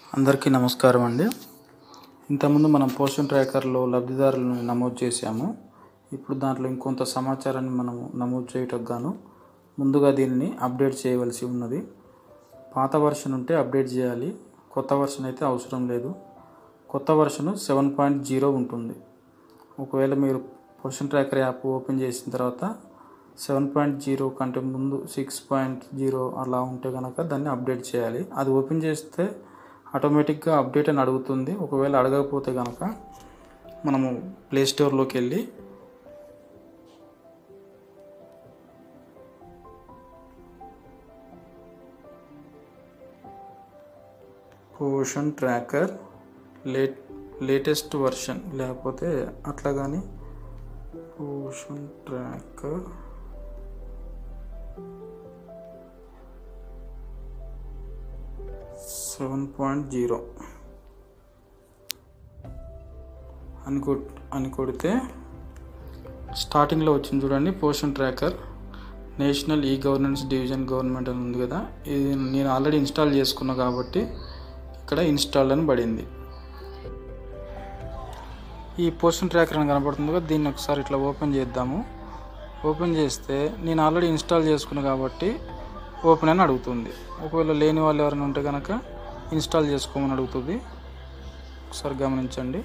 అందరికీ నమస్కారం అండి ఇంతకుముందు మనం పోషన్ ట్రాకర్లో లబ్ధిదారులను నమోదు చేశాము ఇప్పుడు దాంట్లో ఇంకొంత సమాచారాన్ని మనం నమోదు చేయటకు గాను ముందుగా దీనిని అప్డేట్ చేయవలసి ఉన్నది పాత వర్షన్ ఉంటే అప్డేట్ చేయాలి కొత్త వర్షన్ అయితే అవసరం లేదు కొత్త వర్షన్ సెవెన్ పాయింట్ జీరో ఉంటుంది ఒకవేళ మీరు పోషన్ ట్రాకర్ యాప్ ఓపెన్ చేసిన తర్వాత సెవెన్ పాయింట్ జీరో కంటే ముందు సిక్స్ పాయింట్ జీరో అలా ఉంటే కనుక దాన్ని అప్డేట్ చేయాలి అది ఓపెన్ చేస్తే ఆటోమేటిక్గా అప్డేట్ అని అడుగుతుంది ఒకవేళ అడగకపోతే కనుక మనము ప్లే స్టోర్లోకి వెళ్ళి Poshan tracker late latest version లేకపోతే అట్లా కానీ Poshan tracker seven point zero అని కొట్ అని కొడితే స్టార్టింగ్లో వచ్చింది చూడండి Poshan tracker national e governance division government అని ఉంది కదా ఇది నేను ఆల్రెడీ ఇన్స్టాల్ చేసుకున్నా కాబట్టి ఇక్కడ ఇన్స్టాల్ అని పడింది ఈ పోషన్ ట్రాకర్ అని కనబడుతుంది కదా దీన్ని ఒకసారి ఇట్లా ఓపెన్ చేద్దాము ఓపెన్ చేస్తే నేను ఆల్రెడీ ఇన్స్టాల్ చేసుకున్నా కాబట్టి ఓపెన్ అని అడుగుతుంది ఒకవేళ లేని వాళ్ళు ఎవరైనా ఉంటే కనుక ఇన్స్టాల్ చేసుకోమని అడుగుతుంది ఒకసారి గమనించండి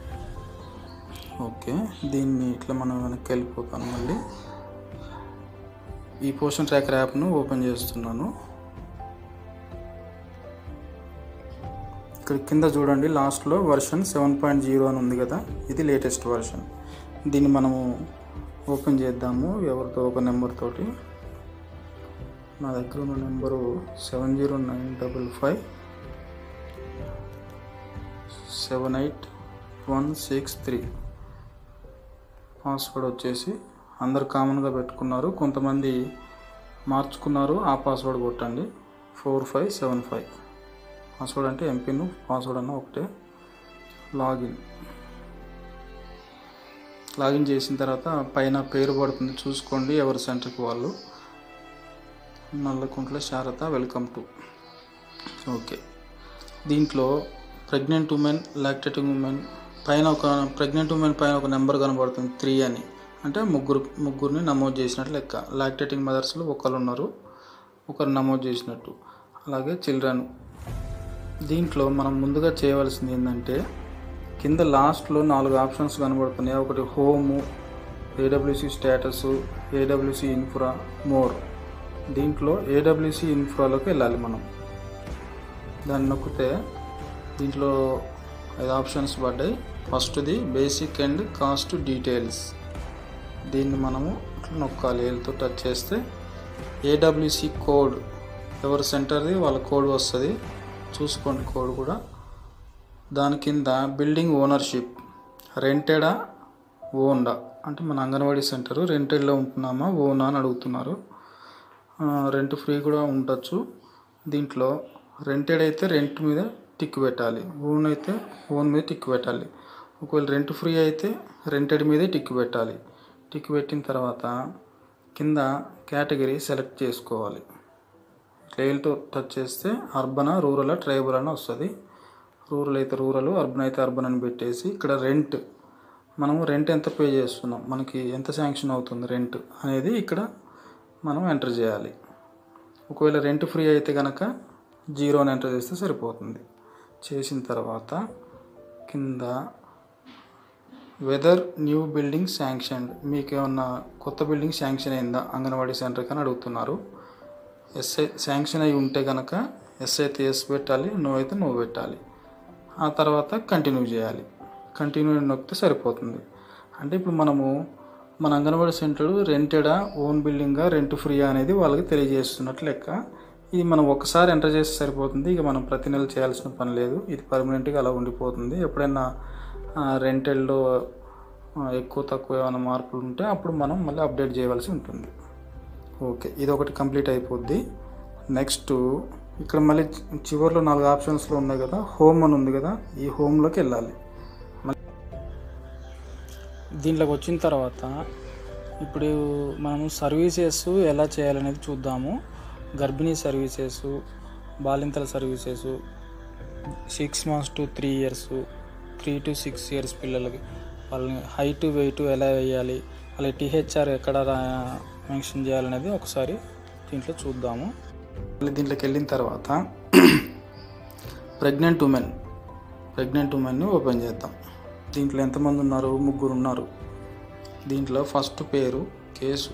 ఓకే దీన్ని ఇట్లా మనం వెనక్కి వెళ్ళిపోతాను మళ్ళీ ఈ పోషన్ ట్రాకర్ యాప్ను ఓపెన్ చేస్తున్నాను ఇక్కడ కింద చూడండి లాస్ట్లో వర్షన్ సెవెన్ పాయింట్ జీరో అని ఉంది కదా ఇది లేటెస్ట్ వర్షన్ దీన్ని మనము ఓపెన్ చేద్దాము ఎవరితో ఒక నెంబర్ తోటి నా దగ్గర ఉన్న number seven zero nine double five seven eight one six three password వచ్చేసి అందరు కామన్గా పెట్టుకున్నారు కొంతమంది మార్చుకున్నారు ఆ పాస్వర్డ్ కొట్టండి four five seven five password అంటే ఎంపిన్ పాస్వర్డ్ అన్న ఒకటే లాగిన్ లాగిన్ చేసిన తర్వాత పైన పేరు పడుతుంది చూసుకోండి ఎవరి సెంటర్కి వాళ్ళు Nallakuntla Sarada welcome to okay దీంట్లో ప్రెగ్నెంట్ ఉమెన్ లాక్టేటింగ్ ఉమెన్ పైన ఒక ప్రెగ్నెంట్ ఉమెన్ పైన ఒక నెంబర్ కనబడుతుంది త్రీ అని అంటే ముగ్గురు ముగ్గురిని నమోదు చేసినట్టు లెక్క లాక్టేటింగ్ మదర్స్లో ఒకరు ఉన్నారు ఒకరు నమోదు చేసినట్టు అలాగే చిల్డ్రన్ దీంట్లో మనం ముందుగా చేయవలసింది ఏంటంటే కింద లాస్ట్లో నాలుగు ఆప్షన్స్ కనబడుతున్నాయి ఒకటి home AWC status AWC infra more దీంట్లో ఏడబ్ల్యూసి ఇన్ఫ్రాలోకి వెళ్ళాలి మనం దాన్ని నొక్కితే దీంట్లో ఐదు ఆప్షన్స్ పడ్డాయి ఫస్ట్ది బేసిక్ అండ్ కాస్ట్ డీటెయిల్స్ దీన్ని మనము ఇట్లా నొక్కాలి ఏళ్ళతో టచ్ చేస్తే ఏడబ్ల్యూసి కోడ్ ఎవరి సెంటర్ది వాళ్ళ కోడ్ వస్తుంది చూసుకోండి కోడ్ కూడా దాని కింద బిల్డింగ్ ఓనర్షిప్ రెంటెడా ఓన్డా అంటే మన అంగన్వాడీ సెంటర్ రెంటెడ్లో ఉంటున్నామా ఓనా అని అడుగుతున్నారు రెంట్ ఫ్రీ కూడా ఉండొచ్చు దీంట్లో రెంటెడ్ అయితే రెంట్ మీద టిక్ పెట్టాలి ఓన్ అయితే ఓన్ మీద టిక్ పెట్టాలి ఒకవేళ రెంట్ ఫ్రీ అయితే రెంటెడ్ మీదే టిక్ పెట్టాలి టిక్ పెట్టిన తర్వాత కింద కేటగిరీ సెలెక్ట్ చేసుకోవాలి ట్రైల్తో టచ్ చేస్తే అర్బనా రూరల్ ట్రైబల్ అని వస్తుంది రూరల్ అయితే రూరల్ అర్బన్ అయితే అర్బన్ అని పెట్టేసి ఇక్కడ రెంట్ మనం రెంట్ ఎంత పే చేస్తున్నాం మనకి ఎంత శాంక్షన్ అవుతుంది రెంట్ అనేది ఇక్కడ మనం ఎంటర్ చేయాలి ఒకవేళ రెంట్ ఫ్రీ అయితే కనుక జీరో అని ఎంటర్ చేస్తే సరిపోతుంది చేసిన తర్వాత కింద వెదర్ న్యూ బిల్డింగ్ శాంక్షన్ మీకు ఏమన్నా కొత్త బిల్డింగ్ శాంక్షన్ అయిందా అంగన్వాడీ సెంటర్ కానీ అడుగుతున్నారు ఎస్ఐ శాంక్షన్ అయి ఉంటే కనుక ఎస్ అయితే ఎస్ పెట్టాలి నో అయితే నో పెట్టాలి ఆ తర్వాత కంటిన్యూ చేయాలి కంటిన్యూ నొక్కితే సరిపోతుంది అంటే ఇప్పుడు మనము మన అంగన్వాడీ సెంటర్ రెంటెడా ఓన్ బిల్డింగా రెంట్ ఫ్రీ అనేది వాళ్ళకి తెలియజేస్తున్నట్టు లెక్క ఇది మనం ఒకసారి ఎంటర్ చేస్తే సరిపోతుంది ఇక మనం ప్రతి నెల చేయాల్సిన పని లేదు ఇది పర్మనెంట్గా అలా ఉండిపోతుంది ఎప్పుడైనా రెంటెడ్లో ఎక్కువ తక్కువ ఏమైనా మార్పులు ఉంటే అప్పుడు మనం మళ్ళీ అప్డేట్ చేయవలసి ఉంటుంది ఓకే ఇది ఒకటి కంప్లీట్ అయిపోద్ది నెక్స్ట్ ఇక్కడ మళ్ళీ చివరిలో నాలుగు ఆప్షన్స్లో ఉన్నాయి కదా హోమ్ అని ఉంది కదా ఈ హోమ్లోకి వెళ్ళాలి దీంట్లోకి వచ్చిన తర్వాత ఇప్పుడు మనము సర్వీసెస్ ఎలా చేయాలనేది చూద్దాము గర్భిణీ సర్వీసెస్ బాలింతల services six months to three years three to six years పిల్లలకి వాళ్ళని హైట్ వెయిట్ ఎలా వేయాలి వాళ్ళ టీహెచ్ఆర్ ఎక్కడ మెన్షన్ చేయాలనేది ఒకసారి దీంట్లో చూద్దాము మళ్ళీ దీంట్లోకి వెళ్ళిన తర్వాత ప్రెగ్నెంట్ ఉమెన్ ప్రెగ్నెంట్ ఉమెన్ని ఓపెన్ చేద్దాం దీంట్లో ఎంతమంది ఉన్నారు ముగ్గురు ఉన్నారు దీంట్లో ఫస్ట్ పేరు కేసు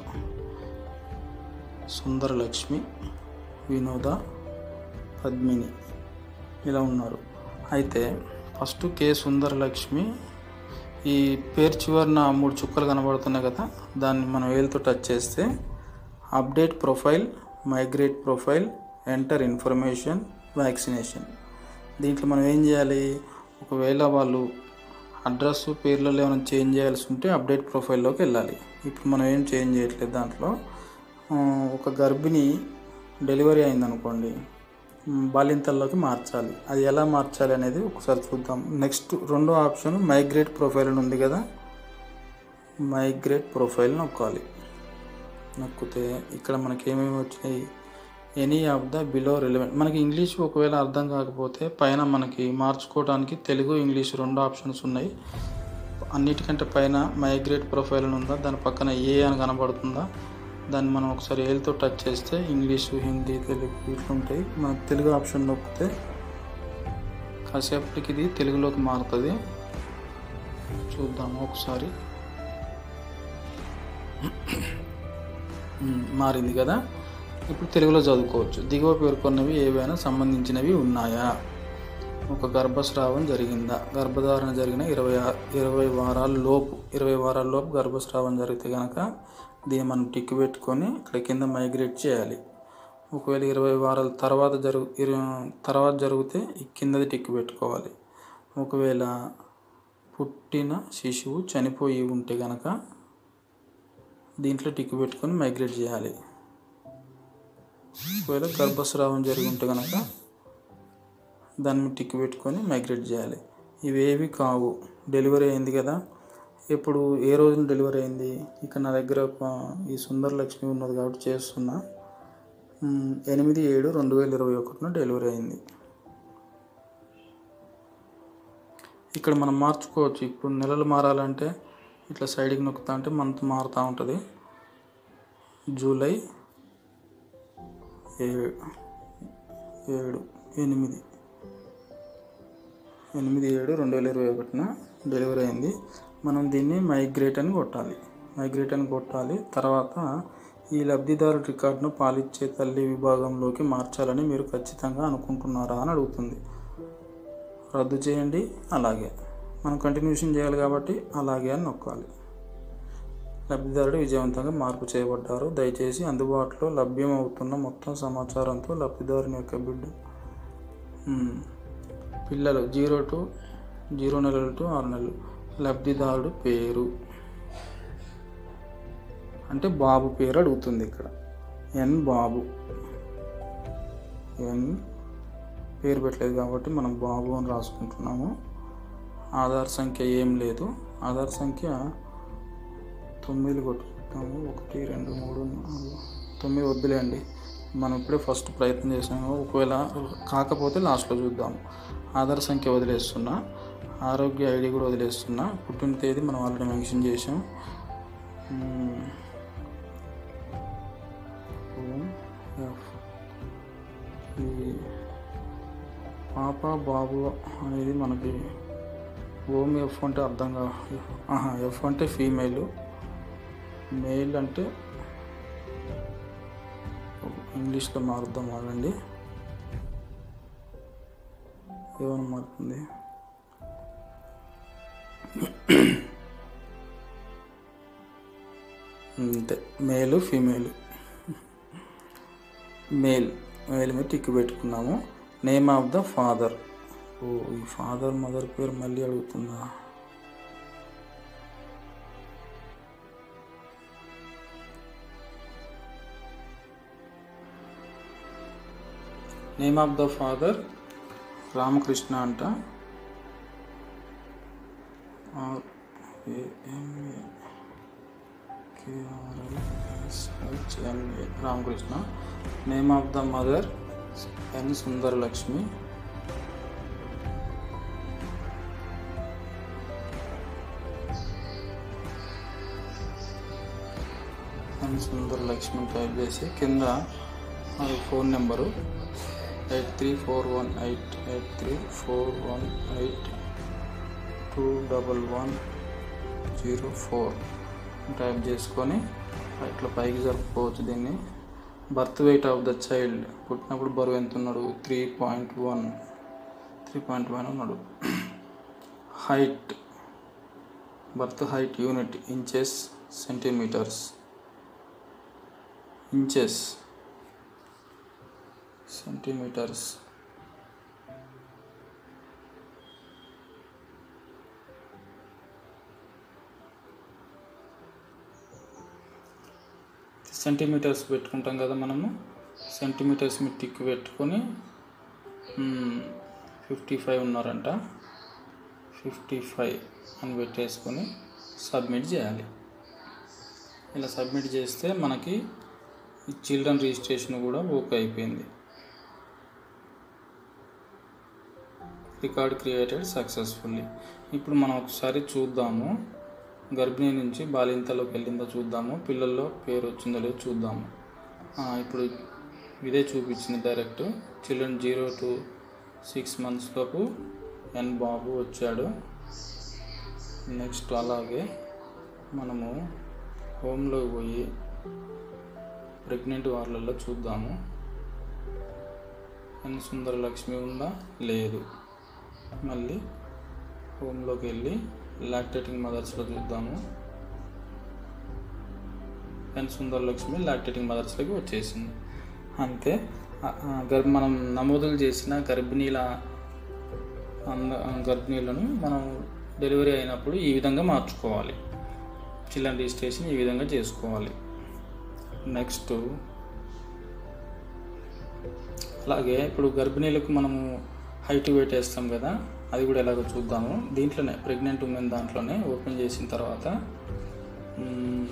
సుందరలక్ష్మి వినోద పద్మిని ఇలా ఉన్నారు అయితే ఫస్ట్ కే సుందరలక్ష్మి ఈ పేరు చివరిన మూడు చుక్కలు కనబడుతున్నాయి కదా దాన్ని మనం వేలుతో టచ్ చేస్తే update profile migrate profile enter information vaccination దీంట్లో మనం ఏం చేయాలి ఒకవేళ వాళ్ళు అడ్రస్ పేర్లలో ఏమైనా చేంజ్ చేయాల్సి ఉంటే అప్డేట్ ప్రొఫైల్లోకి వెళ్ళాలి ఇప్పుడు మనం ఏం చేంజ్ చేయట్లేదు దాంట్లో ఆ, ఒక గర్భిణి డెలివరీ అయిందనుకోండి మ్, బాలింతల్లోకి మార్చాలి అది ఎలా మార్చాలి అనేది ఒకసారి చూద్దాం నెక్స్ట్ రెండో ఆప్షన్ మైగ్రేట్ ప్రొఫైల్ అని ఉంది కదా మైగ్రేట్ ప్రొఫైల్ నొక్కాలి నొక్కితే ఇక్కడ మనకి ఏమేమి వచ్చినాయి any of the below relevant మనకి ఇంగ్లీష్ ఒకవేళ అర్థం కాకపోతే పైన మనకి మార్చుకోవడానికి తెలుగు ఇంగ్లీష్ రెండు ఆప్షన్స్ ఉన్నాయి అన్నిటికంటే పైన మైగ్రేట్ ప్రొఫైల్ అని ఉందా దాని పక్కన ఏ అని కనబడుతుందా దాన్ని మనం ఒకసారి ఏలతో టచ్ చేస్తే ఇంగ్లీషు హిందీ తెలుగు ఇట్లా ఉంటాయి మన తెలుగు ఆప్షన్ నొక్కితే కాసేపటికి ఇది తెలుగులోకి మారుతుంది చూద్దాము ఒకసారి ఉమ్, మారింది కదా ఇప్పుడు తెలుగులో చదువుకోవచ్చు దిగువ పేర్కొన్నవి ఏవైనా సంబంధించినవి ఉన్నాయా ఒక గర్భస్రావం జరిగిందా గర్భధారణ జరిగిన ఇరవై ఆ- ఇరవై వారాల లోపు ఇరవై వారాల లోపు గర్భస్రావం జరిగితే కనుక దీన్ని మనం టిక్ పెట్టుకొని ఇక్కడ కింద మైగ్రేట్ చేయాలి ఒకవేళ ఇరవై వారాల తర్వాత జరుగు ఇర- తర్వాత జరిగితే ఈ కిందది టిక్ పెట్టుకోవాలి ఒకవేళ పుట్టిన శిశువు చనిపోయి ఉంటే కనుక దీంట్లో టిక్ పెట్టుకొని మైగ్రేట్ చేయాలి ఒకవేళ గర్భస్రావం జరిగి ఉంటే కనుక దాని మీద టిక్ పెట్టుకొని మైగ్రేట్ చేయాలి ఇవేవి కావు డెలివరీ అయింది కదా ఇప్పుడు ఏ రోజున డెలివరీ అయింది ఇక్కడ నా దగ్గర ఒక ఈ సుందర లక్ష్మి ఉన్నది కాబట్టి చేస్తున్నా మ్, ఎనిమిది ఏడు రెండు వేల ఇరవై ఒకటిన డెలివరీ అయింది ఇక్కడ మనం మార్చుకోవచ్చు ఇప్పుడు నెలలు మారాలంటే ఇట్లా సైడ్కి నొక్కుతా అంటే మంత్ మారుతూ ఉంటుంది జూలై ఏడు ఏడు ఎనిమిది ఎనిమిది ఏడు రెండు వేల ఇరవై ఒకటిన డెలివరీ అయింది మనం దీన్ని మైగ్రేట్ అని కొట్టాలి మైగ్రేట్ అని కొట్టాలి తర్వాత ఈ లబ్ధిదారు రికార్డును పాలిచ్చే తల్లి విభాగంలోకి మార్చాలని మీరు ఖచ్చితంగా అనుకుంటున్నారా అని అడుగుతుంది రద్దు చేయండి అలాగే మనం కంటిన్యూషన్ చేయాలి కాబట్టి అలాగే అని నొక్కాలి లబ్ధిదారుడు విజయవంతంగా మార్పు చేయబడ్డారు దయచేసి అందుబాటులో లభ్యమవుతున్న మొత్తం సమాచారంతో లబ్ధిదారుని యొక్క బిడ్డ మ్మ్. పిల్లలు జీరో టు జీరో నెలలు టు ఆరు నెలలు లబ్ధిదారుడు పేరు అంటే బాబు పేరు అడుగుతుంది ఇక్కడ ఎన్ బాబు ఎన్ పేరు పెట్టలేదు కాబట్టి మనం బాబు అని రాసుకుంటున్నాము ఆధార్ సంఖ్య ఏం లేదు ఆధార్ సంఖ్య తొమ్మిది కొట్టుకుంటాము ఒకటి రెండు మూడు నాలుగు తొమ్మిది వద్దులేండి మనం ఇప్పుడే ఫస్ట్ ప్రయత్నం చేసాము ఒకవేళ కాకపోతే లాస్ట్లో చూద్దాం ఆధార్ సంఖ్య వదిలేస్తున్నా ఆరోగ్య ఐడి కూడా వదిలేస్తున్నా పుట్టిన తేదీ మనం ఆల్రెడీ మెన్షన్ చేసాం మ్మ్. ఓం ఎఫ్. ఈ పాప బాబు అనేది మనకి ఓమ్ ఎఫ్ అంటే అర్థం కా ఆహా, ఎఫ్ అంటే ఫీమేల్ మేల్ అంటే ఇంగ్లీష్లో మారుద్దాం ఆగండి ఏమైనా మారుతుంది అంతే మేలు ఫీమేల్ మేల్ మేల్ మీద టిక్ పెట్టుకున్నాము నేమ్ ఆఫ్ ద ఫాదర్ ఓ ఈ ఫాదర్ మదర్ పేరు మళ్ళీ అడుగుతుందా name of the father Ramakrishna అంట R AMA KRLSHMA Ramakrishna name of the mother N Sundaralakshmi N Sundar Lakshmi type చేసి కింద అది phone number eight three four one eight eight three four one eight two double one zero four type చేసుకొని ఇట్లా పైకి జరుపుకోవచ్చు దీన్ని birth weight of the child పుట్టినప్పుడు బరువు ఎంత ఉన్నాడు three point one three point one ఉన్నాడు height birth height unit inches centimetres inches centimetres centimetres పెట్టుకుంటాం కదా మనము సెంటీమీటర్స్ మీద టిక్ పెట్టుకొని ఫిఫ్టీ ఫైవ్ ఉన్నారంట ఫిఫ్టీ ఫైవ్ అని పెట్టేసుకొని సబ్మిట్ చేయాలి ఇలా సబ్మిట్ చేస్తే మనకి ఈ చిల్డ్రన్ రిజిస్ట్రేషన్ కూడా ఓకే అయిపోయింది రికార్డ్ క్రియేటెడ్ సక్సెస్ఫుల్లీ ఇప్పుడు మనం ఒకసారి చూద్దాము గర్భిణీ నుంచి బాలింతలోకి వెళ్ళిందో చూద్దాము పిల్లల్లో పేరు వచ్చిందో లేదో చూద్దాము ఆ, ఇప్పుడు ఇదే చూపించింది direct children zero to six months లోపు ఎన్ బాబు వచ్చాడు నెక్స్ట్ అలాగే మనము హోమ్లోకి పోయి ప్రెగ్నెంట్ వాళ్ళల్లో చూద్దాము ఎన్ సుందర లక్ష్మి ఉందా లేదు మళ్ళీ హోమ్లోకి వెళ్ళి లాక్టేటింగ్ మదర్స్లో చూద్దాము ఎన్ సుందర లక్ష్మి లాక్టేటింగ్ మదర్స్లోకి వచ్చేసింది అంతే ఆ- ఆ గర్భ మనం నమోదులు చేసిన గర్భిణీల అంద గర్భిణీలను మనం డెలివరీ అయినప్పుడు ఈ విధంగా మార్చుకోవాలి చిల్డ్రన్ రిజిస్ట్రేషన్ ఈ విధంగా చేసుకోవాలి నెక్స్ట్ అలాగే ఇప్పుడు గర్భిణీలకు మనము హైట్ వెయిట్ వేస్తాం కదా అది కూడా ఎలాగో చూద్దాము దీంట్లోనే ప్రెగ్నెంట్ ఉమెన్ దాంట్లోనే ఓపెన్ చేసిన తర్వాత మ్మ్,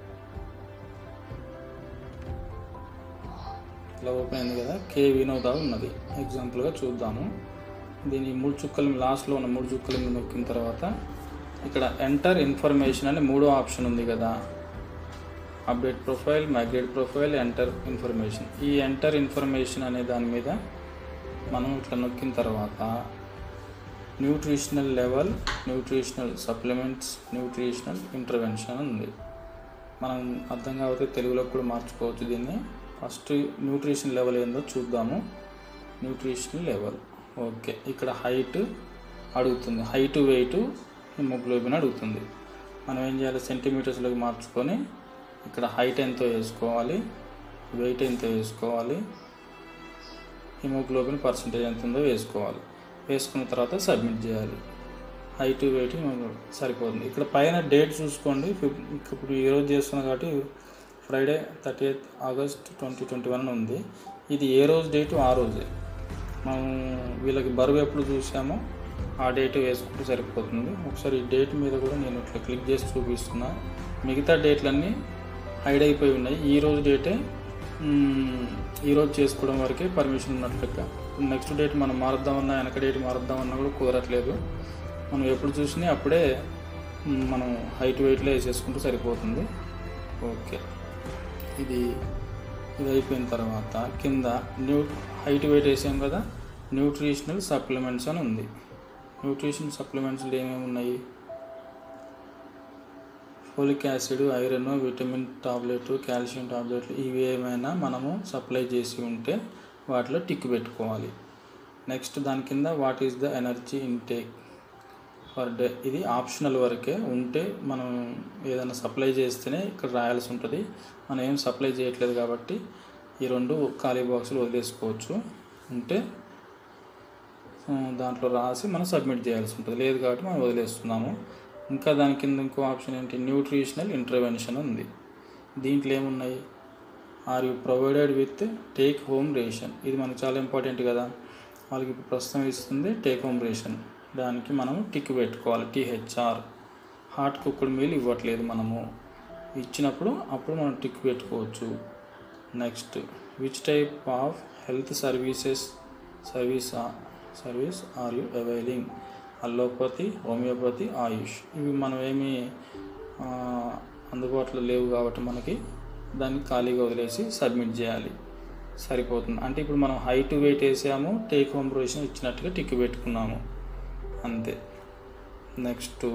ఇలా ఓపెన్ అయింది కదా కే వినోద ఉన్నది ఎగ్జాంపుల్గా చూద్దాము దీని మూడు చుక్కలు లాస్ట్లో ఉన్న మూడు చుక్కల మీద నొక్కిన తర్వాత ఇక్కడ ఎంటర్ ఇన్ఫర్మేషన్ అని మూడో ఆప్షన్ ఉంది కదా update profile migrate profile enter information ఈ ఎంటర్ ఇన్ఫర్మేషన్ అనే దాని మీద మనం ఇట్లా నొక్కిన తర్వాత nutritional level nutritional supplements nutritional intervention ఉంది మనం అర్థం కాకపోతే తెలుగులో కూడా మార్చుకోవచ్చు దీన్ని ఫస్ట్ న్యూట్రిషన్ లెవెల్ ఏందో చూద్దాము న్యూట్రిషన్ లెవెల్ ఓకే ఇక్కడ హైట్ అడుగుతుంది హైట్ వెయిట్ హిమోగ్లోబిన్ అడుగుతుంది మనం ఏం చేయాలి సెంటీమీటర్స్లోకి మార్చుకొని ఇక్కడ హైట్ ఎంతో వేసుకోవాలి వెయిట్ ఎంతో వేసుకోవాలి హిమోగ్లోబిన్ పర్సంటేజ్ ఎంత ఉందో వేసుకోవాలి వేసుకున్న తర్వాత సబ్మిట్ చేయాలి హైట్ వెయిట్ సరిపోతుంది ఇక్కడ పైన డేట్ చూసుకోండి ఫిఫ్ ఇప్పుడు ఈరోజు చేస్తున్నాం కాబట్టి Friday thirty eighth August twenty twenty one ఉంది ఇది ఏ రోజు డేటు ఆ రోజే మనం వీళ్ళకి బరువు ఎప్పుడు చూసామో ఆ డేట్ వేసుకుంటే సరిపోతుంది ఒకసారి ఈ డేట్ మీద కూడా నేను ఇట్లా క్లిక్ చేసి చూపిస్తున్నా మిగతా డేట్లన్నీ హైడ్ అయిపోయి ఉన్నాయి ఈ రోజు డేటే మ్మ్, ఈ రోజు చేసుకోవడం వరకే పర్మిషన్ ఉన్నట్లు లెక్క నెక్స్ట్ డేట్ మనం మారుద్దామన్నా వెనక డేట్ మారుద్దామన్నా కూడా కుదరట్లేదు మనం ఎప్పుడు చూసినా అప్పుడే మ్, మనం హైట్ వెయిట్లో వేసేసుకుంటే సరిపోతుంది ఓకే ఇది ఇది అయిపోయిన తర్వాత కింద న్యూ హైట్ వెయిట్ వేసాం కదా న్యూట్రిషనల్ సప్లిమెంట్స్ అని ఉంది న్యూట్రిషన్ సప్లిమెంట్స్లో ఏమేమి ఉన్నాయి folic acid iron vitamin tablet calcium టాబ్లెట్లు ఇవి ఏమైనా మనము సప్లై చేసి ఉంటే వాటిలో టిక్ పెట్టుకోవాలి నెక్స్ట్ దాని కింద what is the energy intake per day ఇది ఆప్షనల్ వరకే ఉంటే మనం ఏదైనా సప్లై చేస్తేనే ఇక్కడ రాయాల్సి ఉంటుంది మనం ఏం సప్లై చేయట్లేదు కాబట్టి ఈ రెండు ఖాళీ బాక్సులు వదిలేసుకోవచ్చు ఉంటే ఆ, దాంట్లో రాసి మనం సబ్మిట్ చేయాల్సి ఉంటుంది లేదు కాబట్టి మనం వదిలేస్తున్నాము ఇంకా దాని కింద ఇంకో ఆప్షన్ ఏంటి న్యూట్రిషనల్ ఇంటర్వెన్షన్ ఉంది దీంట్లో ఏమున్నాయి are you provided with take home ration ఇది మనకు చాలా ఇంపార్టెంట్ కదా వాళ్ళకి ఇప్పుడు ప్రస్తుతం ఇస్తుంది టేక్ హోమ్ రేషన్ దానికి మనం టిక్ పెట్టుకోవాలి టీహెచ్ఆర్ హాట్ కుక్డ్ మీల్ ఇవ్వట్లేదు మనము ఇచ్చినప్పుడు అప్పుడు మనం టిక్ పెట్టుకోవచ్చు next which type of health services service service are you availing allopathy homeopathy Ayush ఇవి మనం ఏమి ఆ, అందుబాటులో లేవు కాబట్టి మనకి దాన్ని ఖాళీగా వదిలేసి సబ్మిట్ చేయాలి సరిపోతుంది అంటే ఇప్పుడు మనం హైట్ వెయిట్ వేసాము టేక్ హోమ్ ప్రొవిజన్ ఇచ్చినట్టుగా టిక్ పెట్టుకున్నాము అంతే నెక్స్ట్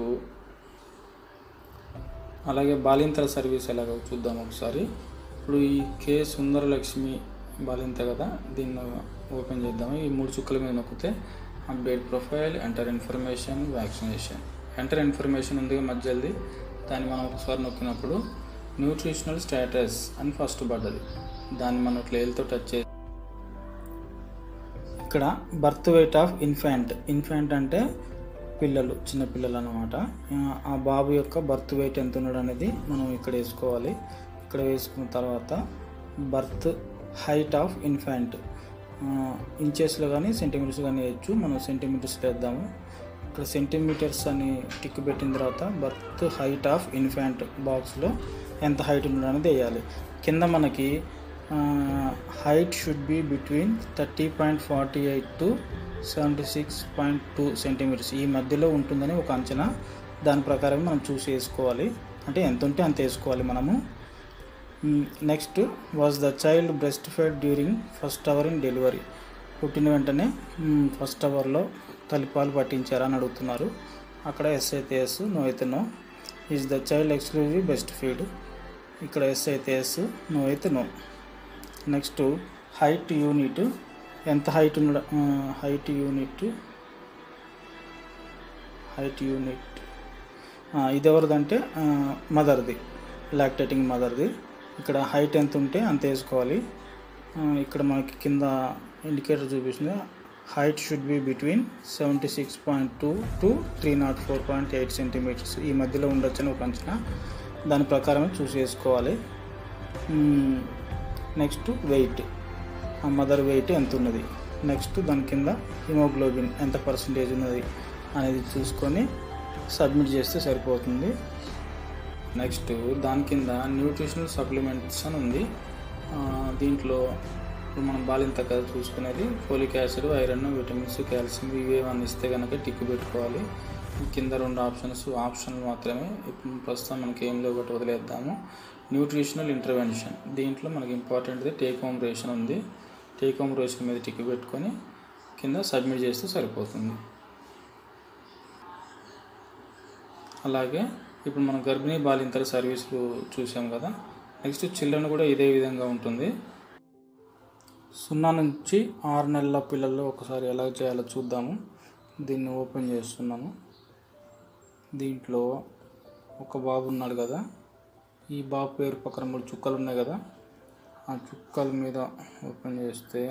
అలాగే బాలింతల సర్వీస్ ఎలాగో చూద్దాం ఒకసారి ఇప్పుడు ఈ కే సుందరలక్ష్మి బాలింత కదా దీన్ని ఓపెన్ చేద్దాము ఈ మూడు చుక్కల మీద నొక్కితే update profile enter information vaccination enter information ఉంది మధ్యది దాన్ని మనం ఒకసారి నొక్కినప్పుడు న్యూట్రిషనల్ స్టేటస్ అని ఫస్ట్ పడ్డది దాన్ని మనం ఇట్లా ఏళ్ళతో టచ్ చేసి ఇక్కడ birth weight of infant infant అంటే పిల్లలు చిన్న పిల్లలు అనమాట ఆ బాబు యొక్క బర్త్ వెయిట్ ఎంత ఉన్నాడు అనేది మనం ఇక్కడ వేసుకోవాలి ఇక్కడ వేసుకున్న తర్వాత బర్త్ హైట్ ఆఫ్ ఇన్ఫాంట్ ఇంచెస్లో కానీ సెంటీమీటర్స్ కానీ వేయచ్చు మనం సెంటీమీటర్స్ వేద్దాము ఇక్కడ సెంటీమీటర్స్ అని టిక్ పెట్టిన తర్వాత బర్త్ హైట్ ఆఫ్ ఇన్ఫాంట్ బాక్స్లో ఎంత హైట్ ఉన్నాడు అనేది వేయాలి కింద మనకి height should be between thirty point forty eight to seventy six point two centimetres ఈ మధ్యలో ఉంటుందని ఒక అంచనా దాని ప్రకారం మనం చూసి వేసుకోవాలి అంటే ఎంత ఉంటే అంత వేసుకోవాలి మనము next was the child breast fed during first hour in delivery పుట్టిన వెంటనే ఫస్ట్ అవర్లో తలిపాలు పట్టించారని అడుగుతున్నారు అక్కడ ఎస్ అయితే ఎస్ నో అయితే no is the child exclusive best feed ఇక్కడ ఎస్ అయితే ఎస్ నో అయితే నో నెక్స్ట్ హైట్ యూనిట్ ఎంత హైట్ ఉన్న హైట్ యూనిట్ హైట్ యూనిట్ ఇది ఎవరిదంటే మదర్ది లాక్టేటింగ్ మదర్ది ఇక్కడ హైట్ ఎంత ఉంటే అంత వేసుకోవాలి ఇక్కడ మనకి కింద ఇండికేటర్ చూపిస్తుంది height should be between seventy six point two to three not four point eight centimetres ఈ మధ్యలో ఉండొచ్చని ఒక అంచనా దాని ప్రకారమే చూసి వేసుకోవాలి నెక్స్ట్ వెయిట్ ఆ మదర్ వెయిట్ ఎంత ఉన్నది నెక్స్ట్ దాని కింద హిమోగ్లోబిన్ ఎంత పర్సంటేజ్ ఉన్నది అనేది చూసుకొని సబ్మిట్ చేస్తే సరిపోతుంది నెక్స్ట్ దాని కింద న్యూట్రిషనల్ సప్లిమెంట్స్ అని ఉంది దీంట్లో ఇప్పుడు మనం బాలింత కదా చూసుకునేది folic acid iron vitamins calcium ఇవే వన్ ఇస్తే కనుక టిక్ పెట్టుకోవాలి కింద రెండు ఆప్షన్స్ ఆప్షన్ మాత్రమే ఇప్పుడు ప్రస్తుతం మనకి ఏం లేవు ఒకటి వదిలేద్దాము న్యూట్రిషనల్ ఇంటర్వెన్షన్ దీంట్లో మనకి ఇంపార్టెంట్ది టేక్ హోమ్ రేషన్ ఉంది టేక్ హోమ్ రేషన్ మీద టిక్ పెట్టుకొని కింద సబ్మిట్ చేస్తే సరిపోతుంది అలాగే ఇప్పుడు మనం గర్భిణీ బాలింతల సర్వీసులు చూసాం కదా నెక్స్ట్ చిల్డ్రన్ కూడా ఇదే విధంగా ఉంటుంది సున్నా నుంచి ఆరు నెలల పిల్లలు ఒకసారి ఎలా చేయాలో చూద్దాము దీన్ని ఓపెన్ చేస్తున్నాను దీంట్లో ఒక బాబు ఉన్నాడు కదా ఈ బాబు పేరు పక్కన మూడు చుక్కలు ఉన్నాయి కదా ఆ చుక్కల మీద ఓపెన్ చేస్తే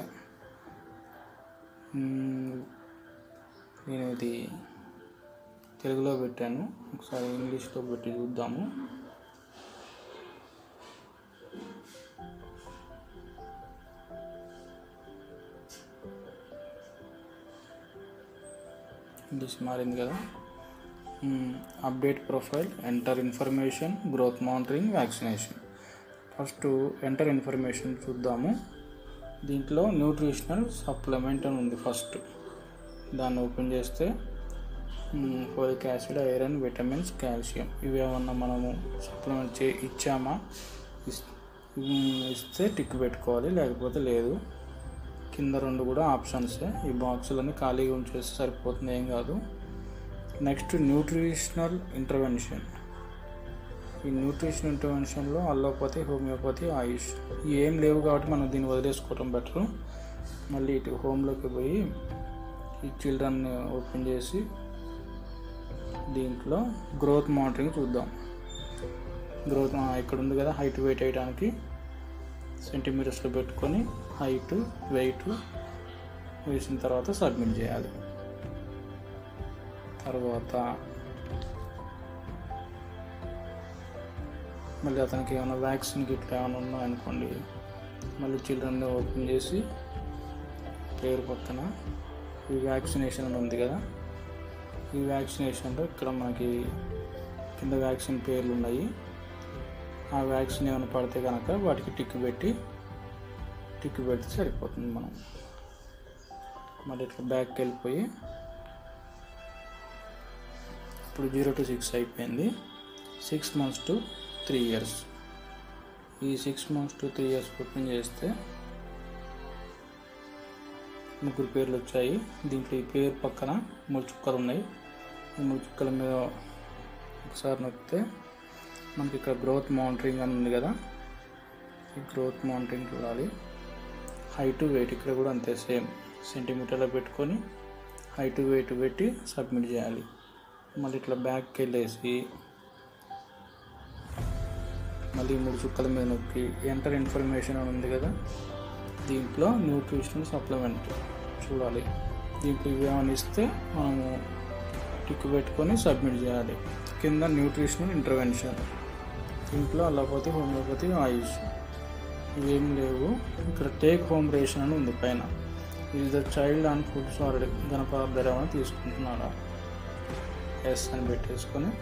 నేను ఇది తెలుగులో పెట్టాను ఒకసారి ఇంగ్లీష్లో పెట్టి చూద్దాము ఇంగ్లీష్ మారింది కదా update profile enter information growth monitoring vaccination first enter information చూద్దాము దీంట్లో న్యూట్రిషనల్ సప్లిమెంట్ అని ఉంది ఫస్ట్ దాన్ని ఓపెన్ చేస్తే folic acid iron vitamins calcium ఇవి ఏమన్నా మనము సప్లిమెంట్ చే ఇచ్చామా ఇస్తే టిక్ పెట్టుకోవాలి లేకపోతే లేదు కింద రెండు కూడా ఆప్షన్సే ఈ బాక్సులన్నీ ఖాళీగా ఉంచేస్తే సరిపోతుంది ఏం కాదు నెక్స్ట్ న్యూట్రిషనల్ ఇంటర్వెన్షన్ ఈ న్యూట్రిషన్ ఇంటర్వెన్షన్లో అల్లోపతి హోమియోపతి ఆయుష్ ఏం లేవు కాబట్టి మనం దీన్ని వదిలేసుకోవటం బెటర్ మళ్ళీ ఇటు హోమ్లోకి పోయి ఈ చిల్డ్రన్ ఓపెన్ చేసి దీంట్లో గ్రోత్ మానిటరింగ్ చూద్దాం గ్రోత్ ఇక్కడ ఉంది కదా హైట్ వెయిట్ వేయడానికి సెంటీమీటర్స్లో పెట్టుకొని హైట్ వెయిట్ వేసిన తర్వాత సబ్మిట్ చేయాలి తర్వాత మళ్ళీ అతనికి ఏమైనా వ్యాక్సిన్ గిట్లా ఏమైనా ఉన్నాయనుకోండి మళ్ళీ చిల్డ్రన్ ఓపెన్ చేసి పేరు పక్కన ఈ వ్యాక్సినేషన్ అని ఉంది కదా ఈ వ్యాక్సినేషన్లో ఇక్కడ మనకి కింద వ్యాక్సిన్ పేర్లు ఉన్నాయి ఆ వ్యాక్సిన్ ఏమైనా పడితే కనుక వాటికి టిక్ పెట్టి టిక్ పెడితే సరిపోతుంది మనం మళ్ళీ ఇట్లా బ్యాక్కి వెళ్ళిపోయి ఇప్పుడు జీరో టు సిక్స్ అయిపోయింది six months to three years ఈ six months to three years open చేస్తే ముగ్గురు పేర్లు వచ్చాయి దీంట్లో ఈ పేరు పక్కన మూడు చుక్కలు ఉన్నాయి ఈ మూడు చుక్కల మీద ఒకసారి నొక్కితే మనకి ఇక్కడ గ్రోత్ మానిటరింగ్ అని ఉంది కదా ఈ గ్రోత్ మానిటరింగ్ చూడాలి హైట్ వెయిట్ ఇక్కడ కూడా అంతే సేమ్ సెంటీమీటర్లో పెట్టుకొని హైట్ వెయిట్ పెట్టి సబ్మిట్ చేయాలి మళ్ళీ ఇట్లా బ్యాక్కి వెళ్ళేసి మళ్ళీ మూడు చుక్కల మీద నొక్కి ఎంటర్ ఇన్ఫర్మేషన్ అని ఉంది కదా దీంట్లో న్యూట్రిషనల్ సప్లిమెంట్ చూడాలి దీంట్లో ఇవి ఏమైనా ఇస్తే మనము టిక్ పెట్టుకొని సబ్మిట్ చేయాలి కింద న్యూట్రిషనల్ ఇంటర్వెన్షన్ దీంట్లో అలోపతి హోమియోపతి ఆయుష్ ఇవేం లేవు ఇక్కడ టేక్ హోమ్ రేషన్ అని ఉంది పైన ఇది the child and food sorry ఘనపదార్థాలు ఏమైనా తీసుకుంటున్నాడా ఎస్ అని పెట్టేసుకొని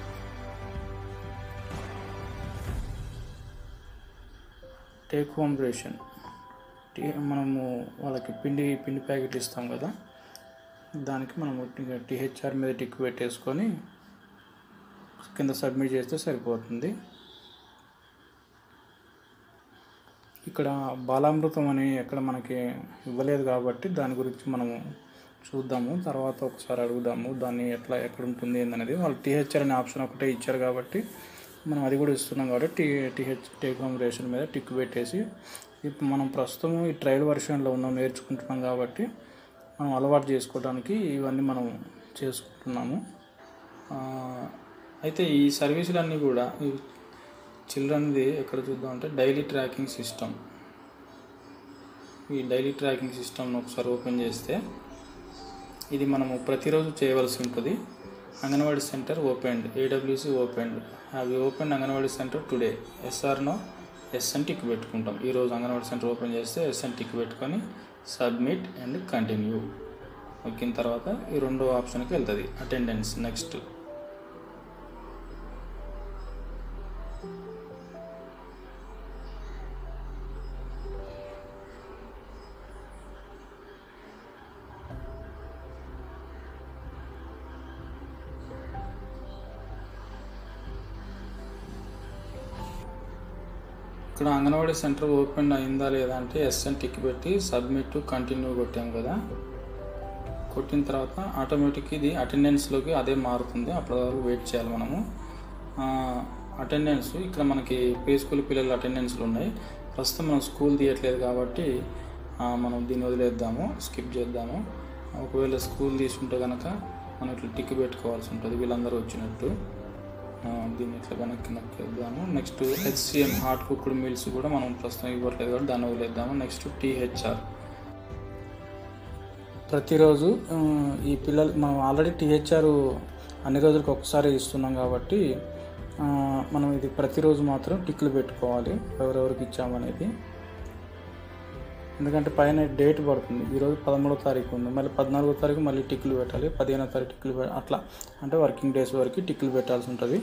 టేక్ హోమ్ రేషన్ టీ- మనము వాళ్ళకి పిండి పిండి ప్యాకెట్ ఇస్తాం కదా దానికి మనము టీహెచ్ఆర్ మీద టిక్ పెట్టేసుకొని కింద సబ్మిట్ చేస్తే సరిపోతుంది ఇక్కడ బాలామృతం అని ఎక్కడ మనకి ఇవ్వలేదు కాబట్టి దాని గురించి మనము చూద్దాము తర్వాత ఒకసారి అడుగుదాము దాన్ని ఎట్లా ఎక్కడ ఉంటుంది ఏందనేది వాళ్ళు టీహెచ్ఆర్ అనే ఆప్షన్ ఒకటే ఇచ్చారు కాబట్టి మనం అది కూడా ఇస్తున్నాం కాబట్టి T TH take home ration మీద టిక్ పెట్టేసి ఇప్పుడు మనం ప్రస్తుతం ఈ ట్రయల్ వర్షన్లో ఉన్నాం నేర్చుకుంటున్నాం కాబట్టి మనం అలవాటు చేసుకోవడానికి ఇవన్నీ మనం చేసుకుంటున్నాము ఆ, అయితే ఈ సర్వీసులన్నీ కూడా ఈ చిల్డ్రన్ది ఎక్కడ చూద్దాం అంటే డైలీ ట్రాకింగ్ సిస్టమ్ ఈ డైలీ ట్రాకింగ్ సిస్టమ్ను ఒకసారి ఓపెన్ చేస్తే ఇది మనము ప్రతిరోజు చేయవలసి ఉంటుంది anganwadi centre opened AWC opened అవి open anganwadi centre today yes or no yes అని టిక్ పెట్టుకుంటాం ఈరోజు అంగన్వాడీ సెంటర్ ఓపెన్ చేస్తే ఎస్ అని టిక్ పెట్టుకొని సబ్మిట్ అండ్ కంటిన్యూ నొక్కిన తర్వాత ఈ రెండో ఆప్షన్కి వెళ్తుంది అటెండెన్స్ నెక్స్ట్ ఇక్కడ అంగన్వాడీ సెంటర్ ఓపెన్ అయిందా లేదా అంటే ఎస్ అని టిక్ పెట్టి సబ్మిట్ కంటిన్యూ కొట్టాం కదా కొట్టిన తర్వాత ఆటోమేటిక్ ఇది అటెండెన్స్లోకి అదే మారుతుంది అప్పటి వరకు వెయిట్ చేయాలి మనము అటెండెన్స్ ఇక్కడ మనకి ప్రీ స్కూల్ పిల్లల అటెండెన్స్లు ఉన్నాయి ప్రస్తుతం మనం స్కూల్ తీయట్లేదు కాబట్టి ఆ, మనం దీన్ని వదిలేద్దాము స్కిప్ చేద్దాము ఒకవేళ స్కూల్ తీసుకుంటే కనుక మనం ఇట్లా టిక్ పెట్టుకోవాల్సి ఉంటుంది వీళ్ళందరూ వచ్చినట్టు ఆ, దీన్ని ఇట్లా వెనక్కి నొక్కేద్దాము next HCM hot cooked meals కూడా మనం ప్రస్తుతం ఇవ్వట్లేదు కాబట్టి దాన్ని వదిలేద్దాము నెక్స్ట్ టీహెచ్ఆర్ ప్రతిరోజు ఆ, ఈ పిల్లలు మనం ఆల్రెడీ టీహెచ్ఆర్ అన్ని రోజులకు ఒకసారి ఇస్తున్నాం కాబట్టి ఆ, మనం ఇది ప్రతిరోజు మాత్రం టిక్లు పెట్టుకోవాలి ఎవరెవరికి ఇచ్చామనేది ఎందుకంటే పైన డేట్ పడుతుంది ఈరోజు పదమూడో తారీఖు ఉంది మళ్ళీ పద్నాలుగో తారీఖు మళ్ళీ టిక్లు పెట్టాలి పదిహేనో తారీఖు టిక్లు పె- అట్లా అంటే వర్కింగ్ డేస్ వరకు టిక్లు పెట్టాల్సి ఉంటుంది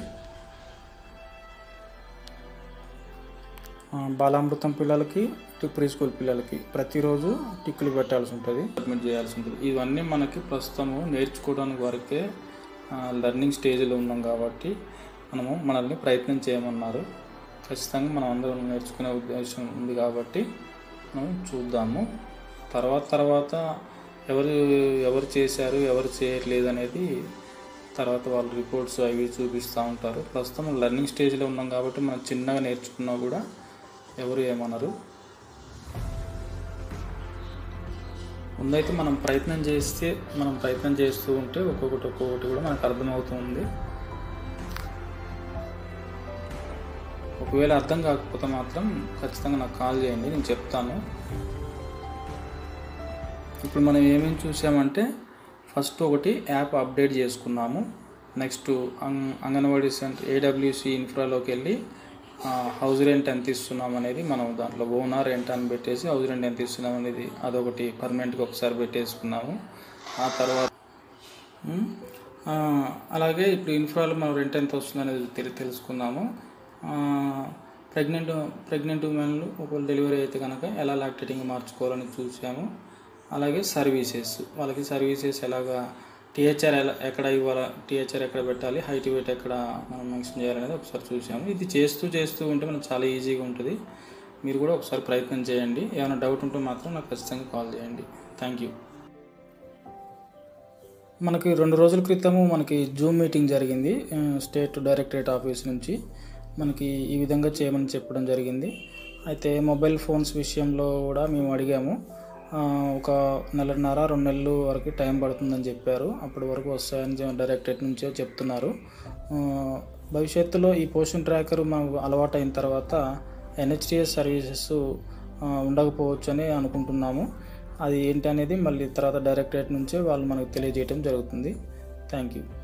ఆ, బాలామృతం పిల్లలకి ప్రీ స్కూల్ పిల్లలకి ప్రతిరోజు టిక్కులు పెట్టాల్సి ఉంటుంది సబ్మిట్ చేయాల్సి ఉంటుంది ఇవన్నీ మనకి ప్రస్తుతము నేర్చుకోవడానికి వరకే లెర్నింగ్ స్టేజ్లో ఉన్నాం కాబట్టి మనము మనల్ని ప్రయత్నం చేయమన్నారు ఖచ్చితంగా మనం అందరం నేర్చుకునే ఉద్దేశం ఉంది కాబట్టి మనం చూద్దాము తర్వాత తర్వాత ఎవరు ఎవరు చేశారు ఎవరు చేయట్లేదు అనేది తర్వాత వాళ్ళు రిపోర్ట్స్ అవి చూపిస్తూ ఉంటారు ప్రస్తుతం లెర్నింగ్ స్టేజ్లో ఉన్నాం కాబట్టి మనం చిన్నగా నేర్చుకున్నా కూడా ఎవరు ఏమనరు ముందైతే మనం ప్రయత్నం చేస్తే మనం ప్రయత్నం చేస్తూ ఉంటే ఒక్కొక్కటి ఒక్కొక్కటి కూడా మనకు అర్థమవుతుంది ఒకవేళ అర్థం కాకపోతే మాత్రం ఖచ్చితంగా నాకు కాల్ చేయండి నేను చెప్తాను ఇప్పుడు మనం ఏమేమి చూసామంటే ఫస్ట్ ఒకటి యాప్ అప్డేట్ చేసుకున్నాము నెక్స్ట్ అంగ్ అంగన్వాడీ సెంటర్ ఏడబ్ల్యూసి ఇన్ఫ్రాలోకి వెళ్ళి ఆ, హౌస్ రెంట్ ఎంత ఇస్తున్నాం అనేది మనం దాంట్లో ఓనర్ రెంట్ అని పెట్టేసి హౌస్ రెంట్ ఎంత ఇస్తున్నాం అనేది అదొకటి పర్మనెంట్గా ఒకసారి పెట్టేసుకున్నాము ఆ తర్వాత ఉమ్, ఆ, అలాగే ఇప్పుడు ఇన్ఫ్రాలో మనం రెంట్ ఎంత వస్తుంది అనేది తెలి తెలుసుకున్నాము ప్రెగ్నెంట్ ప్రెగ్నెంట్ ఉమెన్లు ఒకవేళ డెలివరీ అయితే కనుక ఎలా లాక్టేటింగ్ మార్చుకోవాలని చూసాము అలాగే సర్వీసెస్ వాళ్ళకి సర్వీసెస్ ఎలాగా టీహెచ్ఆర్ ఎలా ఎక్కడ ఇవ్వాలా టీహెచ్ఆర్ ఎక్కడ పెట్టాలి హైట్ వెయిట్ ఎక్కడ మనం మెన్షన్ చేయాలనేది ఒకసారి చూసాము ఇది చేస్తూ చేస్తూ ఉంటే మనకు చాలా ఈజీగా ఉంటుంది మీరు కూడా ఒకసారి ప్రయత్నం చేయండి ఏమైనా డౌట్ ఉంటే మాత్రం నాకు ఖచ్చితంగా కాల్ చేయండి థ్యాంక్ యూ మనకి రెండు రోజుల క్రితము మనకి జూమ్ మీటింగ్ జరిగింది ఆ, స్టేట్ డైరెక్టరేట్ ఆఫీస్ నుంచి మనకి ఈ విధంగా చేయమని చెప్పడం జరిగింది అయితే మొబైల్ ఫోన్స్ విషయంలో కూడా మేము అడిగాము ఆ, ఒక నెలన్నర రెండు నెలలు వరకు టైం పడుతుందని చెప్పారు అప్పటి వరకు వస్తాయని చె- డైరెక్టరేట్ నుంచే చెప్తున్నారు ఆ, భవిష్యత్తులో ఈ పోషన్ ట్రాకర్ మాకు అలవాటు అయిన తర్వాత ఎన్హెచ్టిఎస్ సర్వీసెస్ ఆ, ఉండకపోవచ్చు అని అనుకుంటున్నాము అది ఏంటి అనేది మళ్ళీ తర్వాత డైరెక్టరేట్ నుంచే వాళ్ళు మనకు తెలియజేయడం జరుగుతుంది థ్యాంక్ యూ